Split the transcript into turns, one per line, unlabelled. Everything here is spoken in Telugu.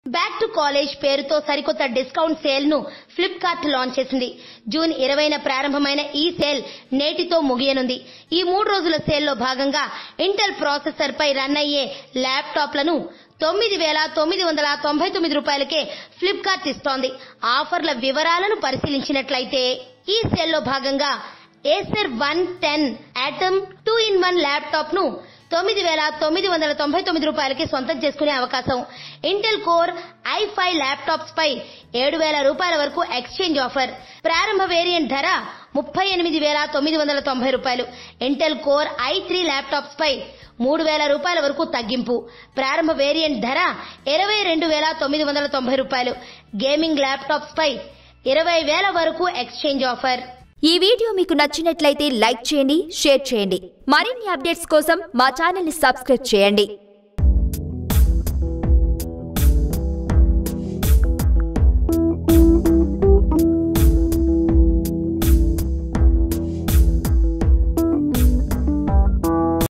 బ్యాక్ టు కాలేజ్ పేరుతో సరికొత్త డిస్కౌంట్ సేల్ ను ఫ్లిప్కార్ట్ లాంచ్ చేసింది జూన్ ఇరవైన ప్రారంభమైన ఈ సేల్ నేటితో ముగియనుంది ఈ మూడు రోజుల సేల్లో భాగంగా ఇంటెల్ ప్రాసెసర్ పై రన్ అయ్యే ల్యాప్టాప్లను తొమ్మిది వేల తొమ్మిది వందల తొంభై తొమ్మిది రూపాయలకే ఫ్లిప్కార్ట్ ఇస్తోంది ఆఫర్ల వివరాలను పరిశీలించినట్లయితే ఈ సేల్లో భాగంగా Acer one ten Atom two in one laptop ను తొమ్మిది వేల తొమ్మిది వందల తొంభై తొమ్మిది రూపాయలకి సొంతం చేసుకునే అవకాశం Intel core i five laptops పై ఏడు వేల రూపాయల వరకు ఎక్స్చేంజ్ ఆఫర్ ప్రారంభ వేరియంట్ ధర ముప్పై ఎనిమిది వేల తొమ్మిది వందల తొంభై రూపాయలు Intel core i three laptops పై మూడు వేల రూపాయల వరకు తగ్గింపు ప్రారంభ వేరియంట్ ధర ఇరవై రెండు వేల తొమ్మిది వందల తొంభై రూపాయలు గేమింగ్ ల్యాప్టాప్స్ పై ఇరవై వేల వరకు ఎక్స్చేంజ్ ఆఫర్
ఈ వీడియో మీకు నచ్చినట్లయితే లైక్ చేయండి షేర్ చేయండి మరిన్ని అప్డేట్స్ కోసం మా ఛానల్ని సబ్స్క్రైబ్ చేయండి